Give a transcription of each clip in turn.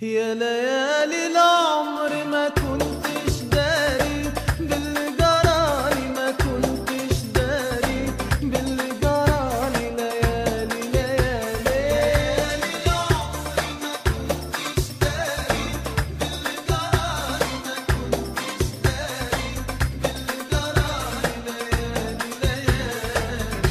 يا ليالي العمر ما كنتش داري باللي جرالي ما كنتش داري باللي جرالي ليالي ليالي العمر ما كنتش داري باللي جرالي ما كنتش داري باللي جرالي ليالي ليالي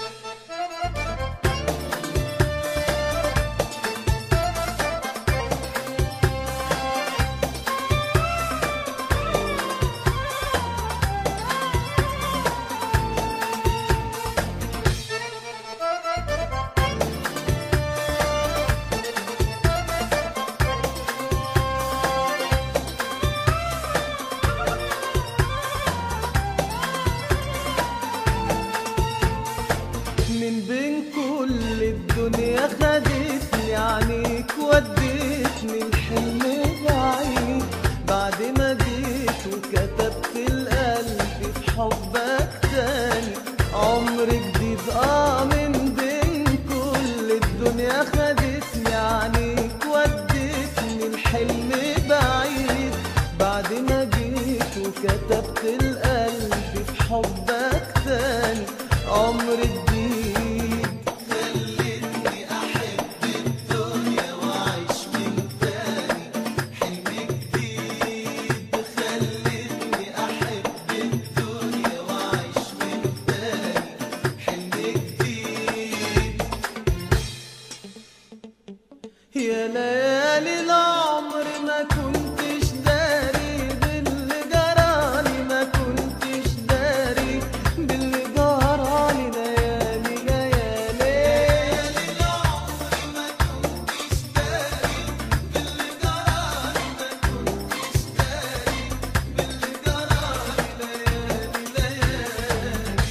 من بين كل الدنيا خدتني عنيك وديتني الحلم بعيد بعد ما جيت وكتبت القلب في حبك تاني عمر جديد اه من بين كل الدنيا خدتني عنيك وديتني الحلم بعيد بعد ما جيت وكتبت القلب في حبك تاني عمر جديد خلتني احب الدنيا واعيش من تاني حلم جديد خلتني احب الدنيا واعيش من تاني حلم جديد يا ليالي العمر ما كنتش داري باللي جرالي ما كنتش داري باللي جرالي ليالي ليالي العمر ما كنتش داري باللي جرالي ما كنتش داري باللي جرالي ليالي ليالي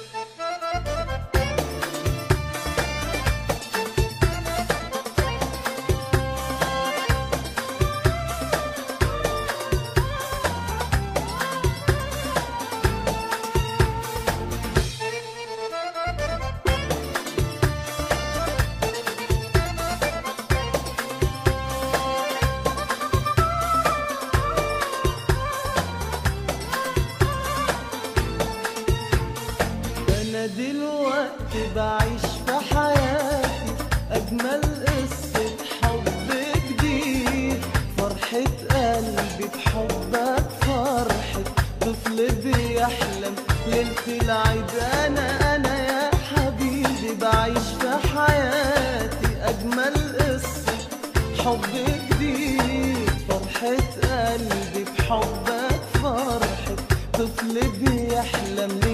أنا دلوقتي بعيش في حياتي أجمل قصة حب جديد فرحة قلبي بحبك فرحة طفل بيحلم ليلة العيد أنا أنا يا حبيبي بعيش في حياتي أجمل قصة حب جديد فرحة قلبي بحبك فرحة طفل بيحلم